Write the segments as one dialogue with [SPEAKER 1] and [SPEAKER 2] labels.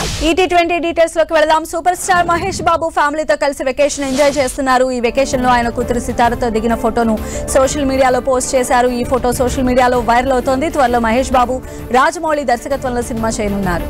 [SPEAKER 1] ఈటీ twenty details లోకి వెళదాం super star Mahesh బాబు ఫ్యామిలీతో కలిసి వెకేషన్ ఎంజాయ్ చేస్తున్నారు ఈ వెకేషన్ లో ఆయన కూతురు సితారతో దిగిన ఫోటోను సోషల్ మీడియాలో పోస్ట్ చేశారు ఈ ఫోటో సోషల్ మీడియాలో వైరల్ అవుతోంది త్వరలో మహేష్ బాబు రాజమౌళి దర్శకత్వంలో సినిమా చేయనున్నారు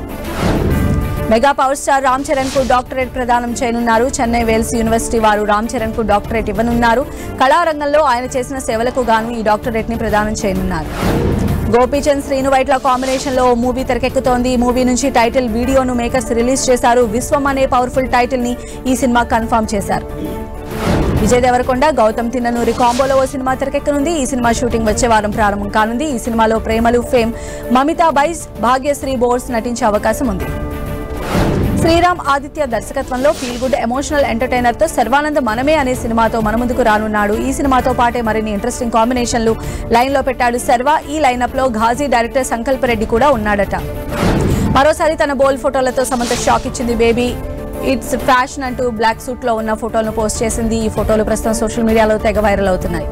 [SPEAKER 1] mega power star Ram Charan కు డాక్టరేట్ ప్రదానం చేయనున్నారు చెన్నై వేల్స్ యూనివర్సిటీ వారు రామ్ చరణ్ కు డాక్టరేట్ ఇవ్వనున్నారు కళారంగంలో ఆయన చేసిన సేవలకు గాను ఈ డాక్టరేట్ ని ప్రదానం చేయనున్నారు గోపీచంద్ శ్రీను వైట్ల కాంబినేషన్ లో ఓ మూవీ తెరకెక్కుతోంది ఈ మూవీ నుంచి టైటిల్ వీడియోను మేకర్స్ రిలీజ్ చేశారు విశ్వం అనే పవర్ఫుల్ టైటిల్ ని ఈ సినిమా కన్ఫర్మ్ చేశారు విజయ్ దేవరకొండ గౌతమ్ తిన్ననూరి కాంబోలో ఓ సినిమా తెరకెక్కనుంది ఈ సినిమా షూటింగ్ వచ్చే వారం ప్రారంభం కానుంది ఈ సినిమాలో ప్రేమలు ఫేమ్ మమితా బైజ్ భాగ్యశ్రీ బోర్స్ నటించే అవకాశం ఉంది శ్రీరామ్ ఆదిత్య దర్శకత్వంలో ఫీల్ గుడ్ ఎమోషనల్ ఎంటర్టైనర్ తో సర్వానంద్ మనమే అనే సినిమాతో మన ముందుకు రానున్నాడు ఈ సినిమాతో పాటే మరిన్ని ఇంట్రెస్టింగ్ కాంబినేషన్లు లైన్ లో పెట్టాడు సర్వా ఈ లైనప్ లో ఘాజీ డైరెక్టర్ సంకల్ప్ రెడ్డి కూడా ఉన్నాడట మరోసారి తన బోల్ ఫోటోలతో సమంత షాక్ ఇచ్చింది బేబీ ఇట్స్ ఫ్యాషన్ అంటూ బ్లాక్ సూట్ లో ఉన్న ఫోటోలను పోస్ట్ చేసింది ఈ ఫోటోలు ప్రస్తుతం సోషల్ మీడియాలో తెగ వైరల్ అవుతున్నాయి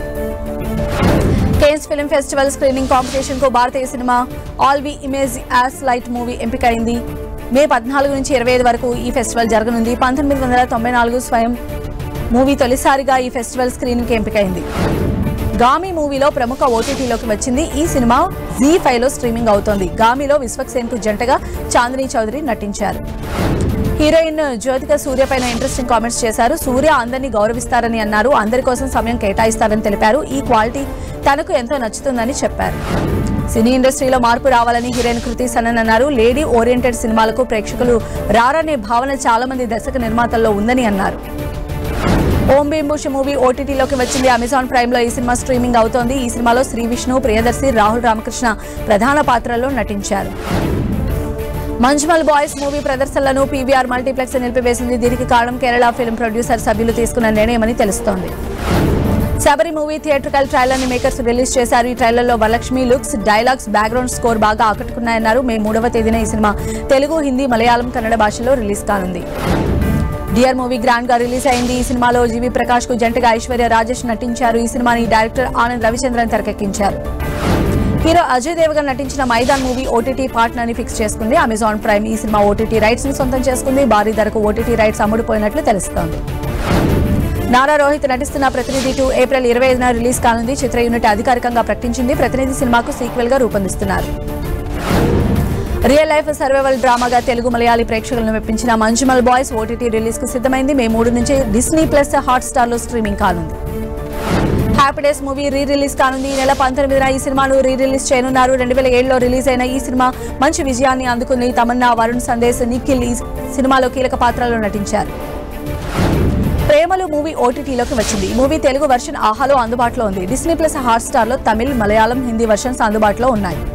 [SPEAKER 1] Cannes film festival screening competition కు భారతీయ cinema all we imagine as light movie ఎంపికైంది మే పద్నాలుగు నుంచి ఇరవై ఐదు వరకు ఈ ఫెస్టివల్ జరగనుంది పంతొమ్మిది వందల తొంభై నాలుగు స్వయం మూవీ తొలిసారిగా ఈ ఫెస్టివల్ స్క్రీనింగ్ కి ఎంపికైంది గామి మూవీలో ప్రముఖ ఓటీటీలోకి వచ్చింది ఈ సినిమా జీ ఫైవ్ లో స్ట్రీమింగ్ అవుతోంది గామిలో విశ్వక్సేన్ కు జంటగా చాందిని చౌదరి నటించారు హీరోయిన్ జ్యోతిక సూర్య పైన ఇంట్రెస్టింగ్ కామెంట్స్ చేశారు సూర్య అందరినీ గౌరవిస్తారని అన్నారు అందరి కోసం సమయం కేటాయిస్తారని తెలిపారు ఈ క్వాలిటీ తనకు ఎంతో నచ్చుతుందని చెప్పారు సినీ ఇండస్ట్రీలో మార్పు రావాలని హీరోయిన్ కృతి సనన్ అన్నారు లేడీ ఓరియంటెడ్ సినిమాలకు ప్రేక్షకులు రారనే భావన చాలా మంది దర్శక నిర్మాతల్లో ఉందని అన్నారు ఓం బింబుష్ మూవీ ఓటీటీలోకి వచ్చింది అమెజాన్ ప్రైమ్ లో ఈ సినిమా స్ట్రీమింగ్ అవుతోంది ఈ సినిమాలో శ్రీ విష్ణు ప్రియదర్శి రాహుల్ రామకృష్ణ ప్రధాన పాత్రల్లో నటించారు మంజ్మల్ బాయ్స్ మూవీ ప్రదర్శనలను పీవీఆర్ మల్టీప్లెక్స్ నిలిపివేసింది దీనికి కారణం కేరళ ఫిల్మ్ ప్రొడ్యూసర్ సభ్యులు తీసుకున్న నిర్ణయమని తెలుస్తోంది శబరి మూవీ థియేట్రికల్ ట్రైలర్ ని మేకర్స్ రిలీజ్ చేశారు ఈ ట్రైలర్ లో Varalakshmi looks dialogues background score బాగా ఆకట్టుకున్నాయన్నారు మే మూడవ తేదీన ఈ సినిమా తెలుగు హిందీ మలయాళం కన్నడ భాషలో రిలీజ్ కానుంది డియర్ మూవీ గ్రాండ్ గా రిలీజ్ అయింది ఈ సినిమాలో జీవి ప్రకాష్ కు జంటగా ఐశ్వర్య రాజేష్ నటించారు ఈ సినిమాని డైరెక్టర్ ఆనంద్ రవిచంద్రన్ తెరకెక్కించారు హీరో అజయ్ దేవగన్ నటించిన మైదాన్ మూవీ ఓటీటీ పార్ట్నర్ ని ఫిక్స్ చేసుకుంది అమెజాన్ ప్రైమ్ ఈ సినిమా ఓటీటీ రైట్స్ ని సొంతం చేసుకుంది భారీ ధరకు ఓటీటీ రైట్స్ అమ్ముడుపోయినట్లు తెలుస్తోంది నారా రోహిత్ నటిస్తున్న ప్రతినిధి టూ ఏప్రిల్ ఇరవై ఐదున రిలీజ్ కానుంది చిత్ర యూనిట్ అధికారికంగా ప్రకటించింది ప్రతినిధి సినిమాకు సీక్వెల్ గా రూపొందిస్తున్నారు రియల్ లైఫ్ సర్వైవల్ డ్రామాగా తెలుగు మలయాళీ ప్రేక్షకులను మెప్పించిన మంజుమల్ బాయ్స్ ఓటీటీ రిలీజ్ కు సిద్ధమైంది మే మూడు నుంచి డిస్నీ ప్లస్ హాట్ స్టార్ లో స్ట్రీమింగ్ కానుంది happy days movie re release కానుంది ఈ నెల పంతొమ్మిదిన ఈ సినిమాను రీ రిలీజ్ చేయనున్నారు రెండు వేల ఏడులో రిలీజ్ అయిన ఈ సినిమా మంచి విజయాన్ని అందుకుంది తమన్నా వరుణ్ సందేశ్ నిఖిల్ ఈ సినిమాలో కీలక పాత్రలో నటించారు ప్రేమలు మూవీ ఓటీటీలోకి వచ్చింది ఈ మూవీ తెలుగు వర్షన్ ఆహాలో అందుబాటులో ఉంది డిస్నీ ప్లస్ హాట్ స్టార్ లో తమిళ్ మలయాళం హిందీ వర్షన్స్ అందుబాటులో ఉన్నాయి